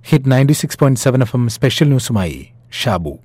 hit ninety six point seven F M special ന്യൂസുമായി ഷാബു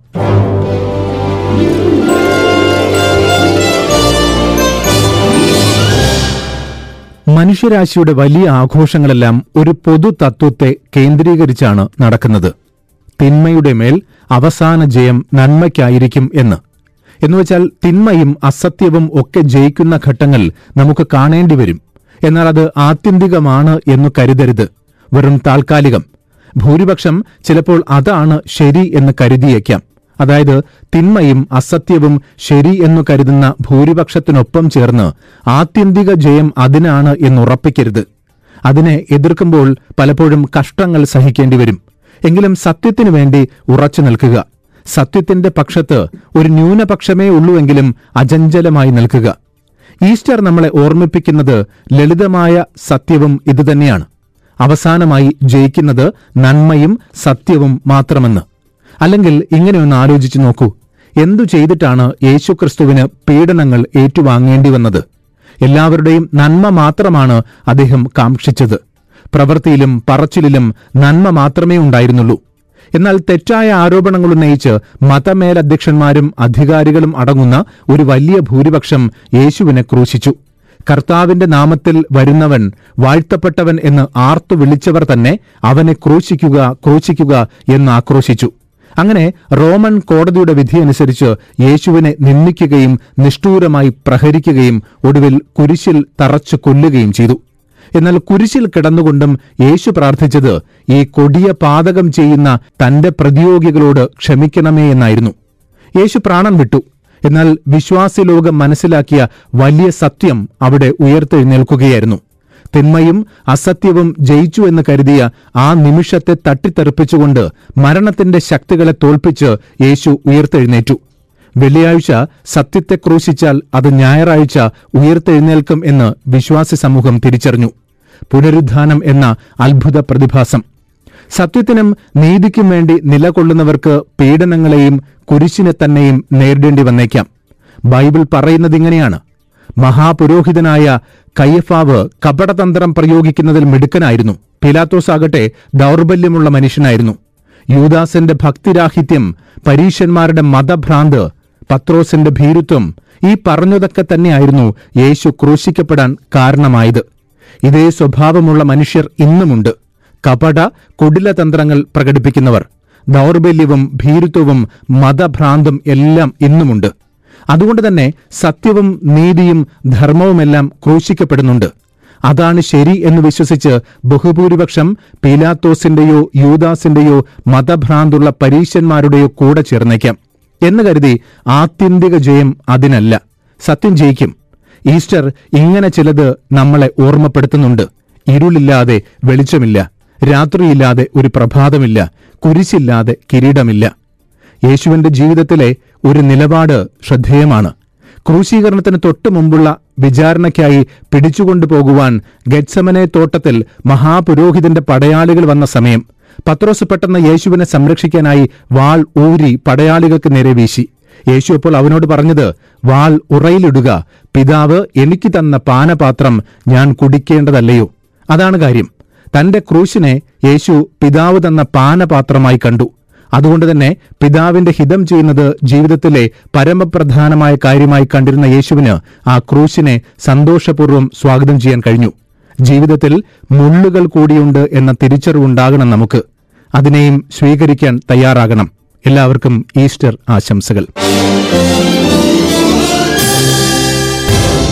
മനുഷ്യരാശിയുടെ വലിയ ആഘോഷങ്ങളെല്ലാം ഒരു പൊതു തത്വത്തെ കേന്ദ്രീകരിച്ചാണ് നടക്കുന്നത് തിന്മയുടെ മേൽ അവസാന ജയം നന്മയ്ക്കായിരിക്കും എന്ന് എന്നുവെച്ചാൽ തിന്മയും അസത്യവും ഒക്കെ ജയിക്കുന്ന ഘട്ടങ്ങൾ നമുക്ക് കാണേണ്ടി വരും എന്നാൽ അത് ആത്യന്തികമാണ് എന്നു കരുതരുത് വെറും താൽക്കാലികം ഭൂരിപക്ഷം ചിലപ്പോൾ അതാണ് ശരി എന്ന് കരുതിയേക്കാം അതായത് തിന്മയും അസത്യവും ശരി എന്നു കരുതുന്ന ഭൂരിപക്ഷത്തിനൊപ്പം ചേർന്ന് ആത്യന്തിക ജയം അതിനാണ് എന്നുറപ്പിക്കരുത് അതിനെ എതിർക്കുമ്പോൾ പലപ്പോഴും കഷ്ടങ്ങൾ സഹിക്കേണ്ടി വരും എങ്കിലും സത്യത്തിനു വേണ്ടി ഉറച്ചു നിൽക്കുക സത്യത്തിന്റെ പക്ഷത്ത് ഒരു ന്യൂനപക്ഷമേ ഉള്ളൂവെങ്കിലും അചഞ്ചലമായി നിൽക്കുക ഈസ്റ്റർ നമ്മളെ ഓർമ്മിപ്പിക്കുന്നത് ലളിതമായ സത്യവും ഇതുതന്നെയാണ് അവസാനമായി ജയിക്കുന്നത് നന്മയും സത്യവും മാത്രമെന്ന് അല്ലെങ്കിൽ ഇങ്ങനെയൊന്ന് ആലോചിച്ചു നോക്കൂ എന്തു ചെയ്തിട്ടാണ് യേശുക്രിസ്തുവിന് പീഡനങ്ങൾ ഏറ്റുവാങ്ങേണ്ടി വന്നത് എല്ലാവരുടെയും നന്മ മാത്രമാണ് അദ്ദേഹം കാക്ഷിച്ചത് പ്രവൃത്തിയിലും പറച്ചിലിലും നന്മ മാത്രമേ ഉണ്ടായിരുന്നുള്ളൂ എന്നാൽ തെറ്റായ ആരോപണങ്ങൾ ഉന്നയിച്ച് മതമേലധ്യക്ഷന്മാരും അധികാരികളും അടങ്ങുന്ന ഒരു വലിയ ഭൂരിപക്ഷം യേശുവിനെ ക്രൂശിച്ചു കർത്താവിന്റെ നാമത്തിൽ വരുന്നവൻ വാഴ്ത്തപ്പെട്ടവൻ എന്ന് ആർത്തു വിളിച്ചവർ തന്നെ അവനെ ക്രൂശിക്കുക ക്രൂശിക്കുക എന്ന് ആക്രോശിച്ചു അങ്ങനെ റോമൻ കോടതിയുടെ വിധിയനുസരിച്ച് യേശുവിനെ നിന്ദിക്കുകയും നിഷ്ഠൂരമായി പ്രഹരിക്കുകയും ഒടുവിൽ കുരിശിൽ തറച്ചു കൊല്ലുകയും ചെയ്തു എന്നാൽ കുരിശിൽ കിടന്നുകൊണ്ടും യേശു പ്രാർത്ഥിച്ചത് ഈ കൊടിയ പാതകം ചെയ്യുന്ന തന്റെ പ്രതിയോഗികളോട് ക്ഷമിക്കണമേ എന്നായിരുന്നു യേശു പ്രാണൻ വിട്ടു എന്നാൽ വിശ്വാസി ലോകം മനസ്സിലാക്കിയ വലിയ സത്യം അവിടെ ഉയർത്തെഴുന്നേൽക്കുകയായിരുന്നു തിന്മയും അസത്യവും ജയിച്ചു എന്ന് കരുതിയ ആ നിമിഷത്തെ തട്ടിത്തെറിപ്പിച്ചുകൊണ്ട് മരണത്തിന്റെ ശക്തികളെ തോൽപ്പിച്ച് യേശു ഉയർത്തെഴുന്നേറ്റു വെള്ളിയാഴ്ച സത്യത്തെ ക്രൂശിച്ചാൽ അത് ഞായറാഴ്ച ഉയർത്തെഴുന്നേൽക്കും എന്ന് വിശ്വാസി സമൂഹം തിരിച്ചറിഞ്ഞു പുനരുദ്ധാനം എന്ന അത്ഭുത പ്രതിഭാസം സത്യത്തിനും നീതിക്കും വേണ്ടി നിലകൊള്ളുന്നവർക്ക് പീഡനങ്ങളെയും കുരിശിനെ തന്നെയും നേരിടേണ്ടി വന്നേക്കാം ബൈബിൾ പറയുന്നതിങ്ങനെയാണ് മഹാപുരോഹിതനായ കയ്യഫാവ് കപടതന്ത്രം പ്രയോഗിക്കുന്നതിൽ മിടുക്കനായിരുന്നു പിലാത്തോസ് ആകട്ടെ ദൗർബല്യമുള്ള മനുഷ്യനായിരുന്നു യൂദാസിന്റെ ഭക്തിരാഹിത്യം പരീശന്മാരുടെ മതഭ്രാന്ത് പത്രോസിന്റെ ഭീരുത്വം ഈ പറഞ്ഞതൊക്കെ തന്നെയായിരുന്നു യേശു ക്രൂശിക്കപ്പെടാൻ കാരണമായത് ഇതേ സ്വഭാവമുള്ള മനുഷ്യർ ഇന്നുമുണ്ട് കപട കുടിലതന്ത്രങ്ങൾ പ്രകടിപ്പിക്കുന്നവർ ദൗർബല്യവും ഭീരുത്വവും മതഭ്രാന്തും എല്ലാം ഇന്നുമുണ്ട് അതുകൊണ്ട് തന്നെ സത്യവും നീതിയും ധർമ്മവുമെല്ലാം ക്രൂശിക്കപ്പെടുന്നുണ്ട് അതാണ് ശരി എന്ന് വിശ്വസിച്ച് ബഹുഭൂരിപക്ഷം പീലാത്തോസിന്റെയോ യൂദാസിന്റെയോ മതഭ്രാന്തുള്ള പരീശന്മാരുടെയോ കൂടെ ചേർന്നേക്കാം എന്ന് കരുതി ആത്യന്തിക ജയം അതിനല്ല സത്യം ജയിക്കും ഈസ്റ്റർ ഇങ്ങനെ ചിലത് നമ്മളെ ഓർമ്മപ്പെടുത്തുന്നുണ്ട് ഇരുളില്ലാതെ വെളിച്ചമില്ല രാത്രിയില്ലാതെ ഒരു പ്രഭാതമില്ല കുരിശില്ലാതെ കിരീടമില്ല യേശുവിന്റെ ജീവിതത്തിലെ ഒരു നിലപാട് ശ്രദ്ധേയമാണ് ക്രൂശീകരണത്തിന് തൊട്ടു മുമ്പുള്ള വിചാരണയ്ക്കായി പിടിച്ചുകൊണ്ടുപോകുവാൻ ഗെറ്റ്സമനെ തോട്ടത്തിൽ മഹാപുരോഹിതന്റെ പടയാളികൾ വന്ന സമയം പത്രോസ് പെട്ടെന്ന് യേശുവിനെ സംരക്ഷിക്കാനായി വാൾ ഊരി പടയാളികൾക്ക് നേരെ വീശി യേശു അപ്പോൾ അവനോട് പറഞ്ഞത് വാൾ ഉറയിലിടുക പിതാവ് എനിക്ക് തന്ന പാനപാത്രം ഞാൻ കുടിക്കേണ്ടതല്ലയോ അതാണ് കാര്യം തന്റെ ക്രൂശിനെ യേശു പിതാവ് തന്ന പാനപാത്രമായി കണ്ടു അതുകൊണ്ട് തന്നെ പിതാവിന്റെ ഹിതം ചെയ്യുന്നത് ജീവിതത്തിലെ പരമപ്രധാനമായ കാര്യമായി കണ്ടിരുന്ന യേശുവിന് ആ ക്രൂശിനെ സന്തോഷപൂർവ്വം സ്വാഗതം ചെയ്യാൻ കഴിഞ്ഞു ജീവിതത്തിൽ മുള്ളുകൾ കൂടിയുണ്ട് എന്ന തിരിച്ചറിവുണ്ടാകണം നമുക്ക് അതിനെയും സ്വീകരിക്കാൻ തയ്യാറാകണം എല്ലാവർക്കും ഈസ്റ്റർ ആശംസകൾ